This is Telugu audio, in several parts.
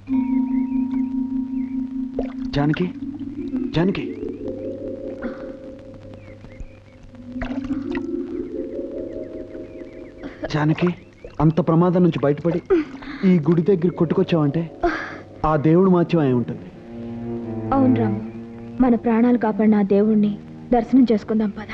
జానకి జానకి జానకి అంత ప్రమాదం నుంచి బయటపడి ఈ గుడి దగ్గర కొట్టుకొచ్చావంటే ఆ దేవుడు మాత్యం అయి ఉంటుంది అవును రాము మన ప్రాణాలు కాపాడిన ఆ దేవుణ్ణి దర్శనం చేసుకుందాం పద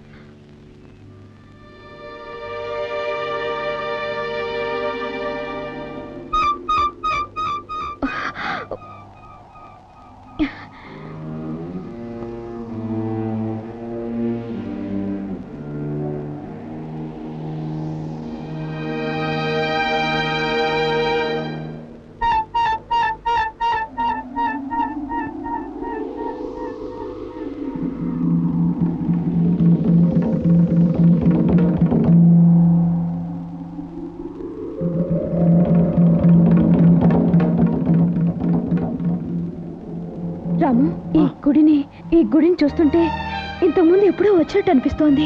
రాము ఈ గుడిని ఈ గుడిని చూస్తుంటే ఇంతకుముందు ఎప్పుడో వచ్చినట్టు అనిపిస్తోంది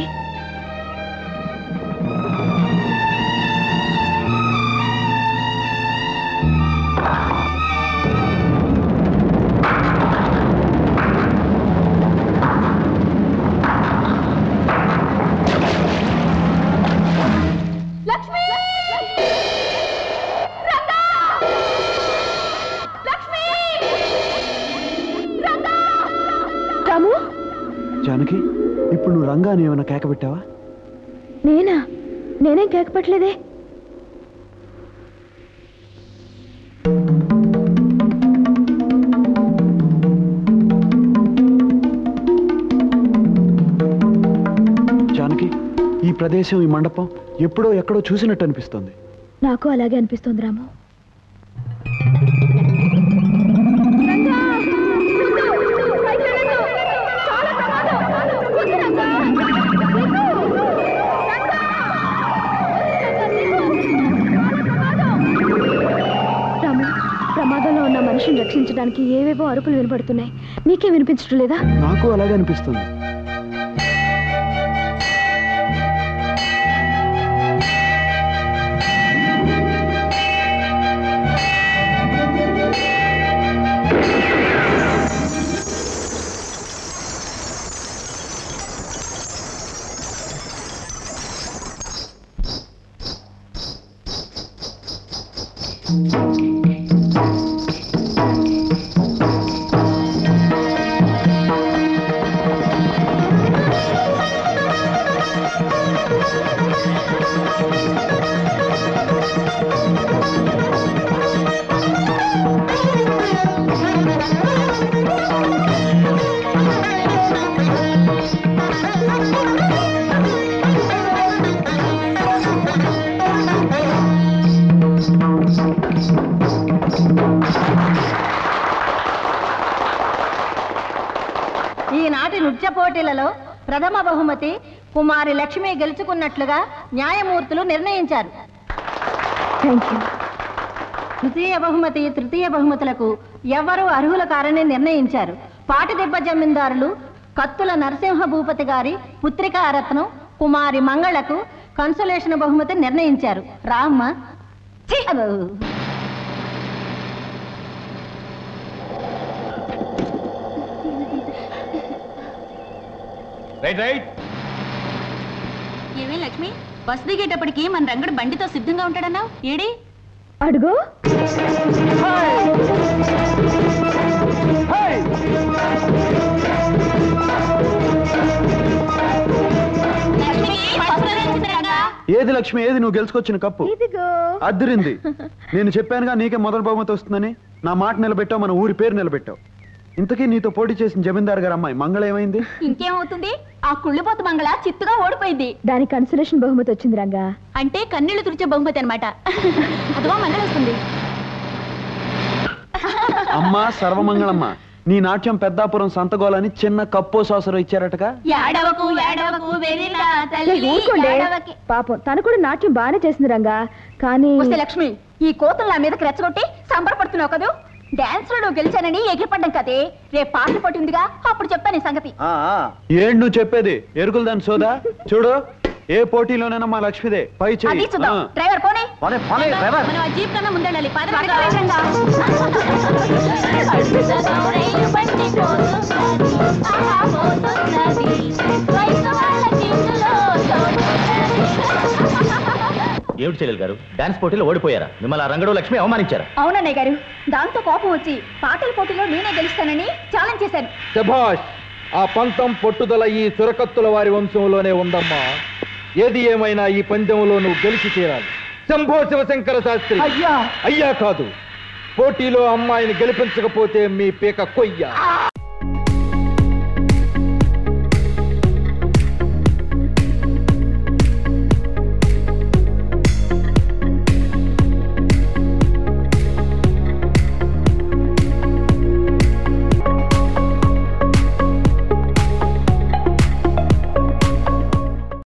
లక్ష్మి రంగా! లక్ష్మి రంగా! రాము జానకి ఇప్పుడు నువ్వు రంగాని ఏమైనా కేక పెట్టావా నేనా నేనేం కేకపట్లేదే జానకి ఈ ప్రదేశం ఈ మండపం ఎప్పుడో ఎక్కడో చూసినట్టు అనిపిస్తుంది నాకు అలాగే అనిపిస్తోంది రాము రాము ప్రమాదంలో ఉన్న మనిషిని రక్షించడానికి ఏవేవో అరుపులు వినపడుతున్నాయి నీకే వినిపించడం లేదా నాకు అలాగే అనిపిస్తుంది ఈనాటి నృత్య పోటీలలో ప్రథమ బహుమతి కుమారి లక్ష్మి గెలుచుకున్నట్లుగా న్యాయమూర్తులు నిర్ణయించారు థ్యాంక్ యూ ద్వితీయ బహుమతి తృతీయ బహుమతులకు ఎవరు అర్హుల కారని నిర్ణయించారు పాటిదెబ్బ జమీందారులు కత్తుల నరసింహ భూపతి గారి పుత్రికా రత్నం కుమారి మంగళకు కన్సలేషన్ బహుమతి నిర్ణయించారు రామ్మ ఛీ, అబ్బో. రైట్ రైట్ ఏమే లక్ష్మి బస్ దిగేటప్పటికి మన రంగడు బండితో సిద్ధంగా ఉంటాడన్నావు ఏడి అడుగు ఏది లక్ష్మి ఏది నువ్వు గెలుచుకొచ్చిన కప్పు ఇదిగో అద్దరింది నేను చెప్పానుగా నీకే మొదటి బహుమతి వస్తుందని నా మాట నిలబెట్టావు మన ఊరి పేరు నిలబెట్టావు ఇంతకీ నీతో పోటీ చేసిన జమీందార్ గారు అమ్మాయి మంగళ ఏమైంది ఇంకేమవుతుంది ఆ కుళ్ళిపోత మంగళ చిత్తుగా ఓడిపోయింది దానికి కన్సలేషన్ బహుమతి వచ్చింది రంగా అంటే కన్నీళ్లు తుడిచే బహుమతి అనమాట అదిగో మంగళ వస్తుంది అమ్మా సర్వమంగళమ్మ నీ నాట్యం పెద్దాపురం సంతగోలని చిన్న కప్పో సాసరం ఇచ్చారటగా ఏడవకు ఏడవకు వెరిలా ఏ, తల్లి ఊరుకోండి ఏడవకి. పాపం తను కూడా నాట్యం బాగానే చేసింది రంగా కానీ వస్తే లక్ష్మి ఈ కోతులు నా మీదకి రెచ్చగొట్టి సంబరపడుతున్నావు కదూ డాన్స్ లో నువ్వు గెలిచానని ఎగిరిపడ్డం కదే రేపు పాటలు పట్టిందిగా అప్పుడు చెప్తాను ఈ సంగతి ఏంటి నువ్వు చెప్పేది ఎరుకులు దాని సోదా చూడు ఏ పోటీలోనైనా మా లక్ష్మిదే పై అది చెయ్యి చూద్దాం ఆ. డ్రైవర్ పోనీ పోనీ, పోనీ, డ్రైవర్. మనం ఆ జీప్ కన్నా ముందెళ్ళాలి పద ఏమిటి చెల్లెలు గారు డాన్స్ పోటీలో ఓడిపోయారా మిమ్మల్ని ఆ రంగడు లక్ష్మి అవమానించారా అవునన్నయ్య గారు దాంతో కోపం వచ్చి పాటల పోటీలో నేనే గెలుస్తానని ఛాలెంజ్ చేశాను శభాష్ ఆ పంతం పట్టుదల ఈ చురకత్తుల వారి వంశంలోనే ఉందమ్మా ఏది ఏమైనా ఈ పందెంలో నువ్వు గెలిచి తీరాలి శంభో శివశంకర శాస్త్రి అయ్యా అయ్యా కాదు పోటీలో అమ్మాయిని గెలిపించకపోతే మీ పీక కొయ్య